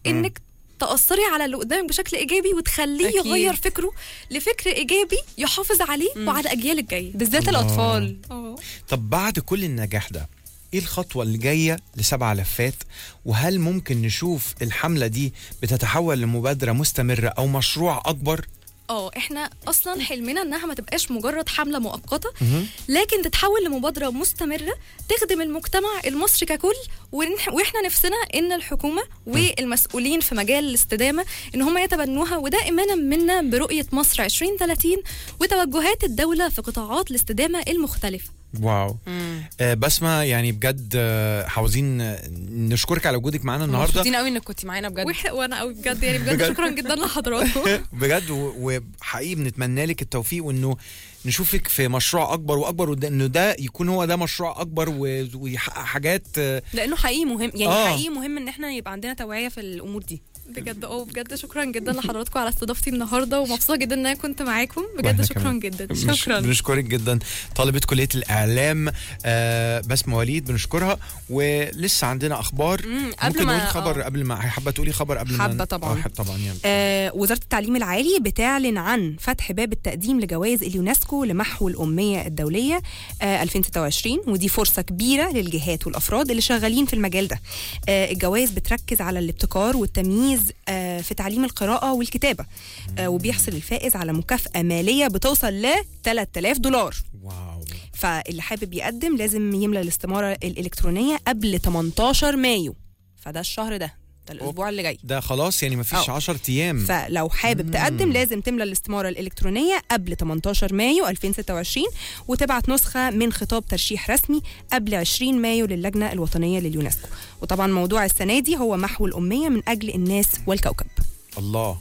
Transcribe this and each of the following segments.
انك تأثري على اللي قدامك بشكل ايجابي وتخليه أكيد. يغير فكره لفكر ايجابي يحافظ عليه مم. وعلى الاجيال الجايه بالذات الله. الاطفال اه طب بعد كل النجاح ده ايه الخطوة اللي جاية لسبع لفات وهل ممكن نشوف الحملة دي بتتحول لمبادرة مستمرة أو مشروع أكبر؟ اه احنا اصلا حلمنا انها ما تبقاش مجرد حمله مؤقته مهم. لكن تتحول لمبادره مستمره تخدم المجتمع المصري ككل ونح- واحنا نفسنا ان الحكومه والمسؤولين في مجال الاستدامه ان هم يتبنوها وده ايمانا منا برؤيه مصر 2030 وتوجهات الدوله في قطاعات الاستدامه المختلفه واو آه بسمة يعني بجد آه عاوزين آه، نشكرك على وجودك معانا النهارده مبسوطين قوي انك كنت معانا بجد وإح- وانا قوي بجد يعني بجد, بجد. شكرا جدا لحضراتكم بجد و- وحقيقي بنتمنى لك التوفيق وانه نشوفك في مشروع اكبر واكبر وده انه ده يكون هو ده مشروع اكبر و- ويحقق حاجات آه، لانه حقيقي مهم يعني آه. آه. حقيقي مهم ان احنا يبقى عندنا توعيه في الامور دي بجد اه بجد شكرا جدا لحضراتكم على استضافتي النهارده ومبسوطه جدا ان انا كنت معاكم بجد وإحنا شكرا كمان. جدا بنش- شكراً. بنشكرك جدا طالبة كلية الإعلام آه بسمة وليد بنشكرها ولسه عندنا أخبار مم، قبل ممكن ما- نقول خبر آه. قبل ما حابة تقولي خبر قبل ما حابة طبعاً. آه حابة طبعا يعني آه وزارة التعليم العالي بتعلن عن فتح باب التقديم لجوائز اليونسكو لمحو الأمية الدولية آه 2026 ودي فرصة كبيرة للجهات والأفراد اللي شغالين في المجال ده آه الجوائز بتركز على الابتكار والتمييز آه في تعليم القراءة والكتابة آه وبيحصل الفائز على مكافأة مالية بتوصل ل 3000 دولار واو فاللي حابب يقدم لازم يملى الاستمارة الإلكترونية قبل 18 مايو فده الشهر ده ده الأسبوع اللي جاي ده خلاص يعني مفيش أه. 10 أيام فلو حابب تقدم لازم تملى الاستمارة الإلكترونية قبل 18 مايو 2026 وتبعت نسخة من خطاب ترشيح رسمي قبل 20 مايو للجنة الوطنية لليونسكو وطبعا موضوع السنة دي هو محو الأمية من أجل الناس والكوكب الله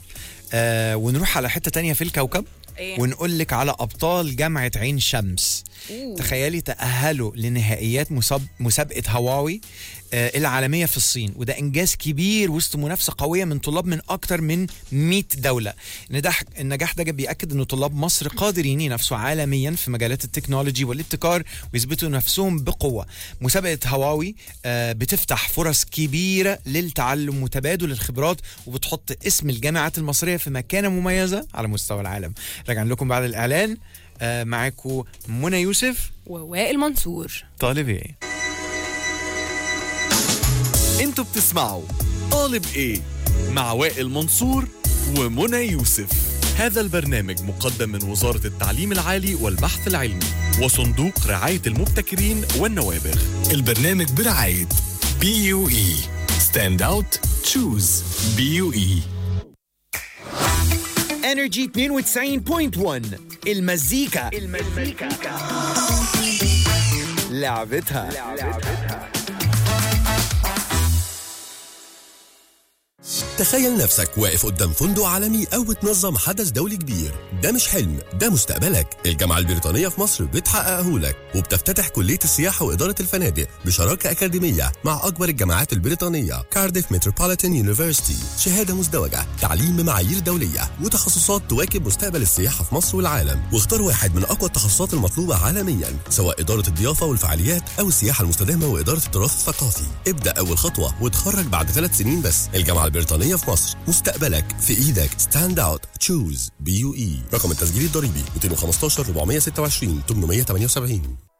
آه ونروح على حتة تانية في الكوكب إيه؟ ونقول لك على أبطال جامعة عين شمس تخيلي تأهلوا لنهائيات مساب- مسابقة هواوي آه، العالمية في الصين وده إنجاز كبير وسط منافسة قوية من طلاب من أكتر من 100 دولة النجاح النجاح ده بيأكد أن طلاب مصر قادرين ينافسوا عالميا في مجالات التكنولوجي والابتكار ويثبتوا نفسهم بقوة مسابقة هواوي آه، بتفتح فرص كبيرة للتعلم وتبادل الخبرات وبتحط اسم الجامعات المصرية في مكانة مميزة على مستوى العالم راجعين لكم بعد الإعلان آه، معاكم منى يوسف ووائل منصور طالب ايه انتوا بتسمعوا طالب ايه مع وائل منصور ومنى يوسف هذا البرنامج مقدم من وزارة التعليم العالي والبحث العلمي وصندوق رعاية المبتكرين والنوابغ البرنامج برعاية بي يو اي ستاند اوت تشوز بي يو اي انرجي 92.1 المزيكا المزيكا لعبتها تخيل نفسك واقف قدام فندق عالمي أو بتنظم حدث دولي كبير ده مش حلم ده مستقبلك الجامعة البريطانية في مصر بتحققه لك وبتفتتح كلية السياحة وإدارة الفنادق بشراكة أكاديمية مع أكبر الجامعات البريطانية كارديف متروبوليتان يونيفرسيتي شهادة مزدوجة تعليم بمعايير دولية وتخصصات تواكب مستقبل السياحة في مصر والعالم واختار واحد من أقوى التخصصات المطلوبة عالميا سواء إدارة الضيافة والفعاليات أو السياحة المستدامة وإدارة التراث الثقافي ابدأ أول خطوة وتخرج بعد ثلاث سنين بس الجامعة البريطانية في مصر مستقبلك في إيدك ستاند أوت تشوز بي يو إي رقم التسجيل الضريبي 215 426 878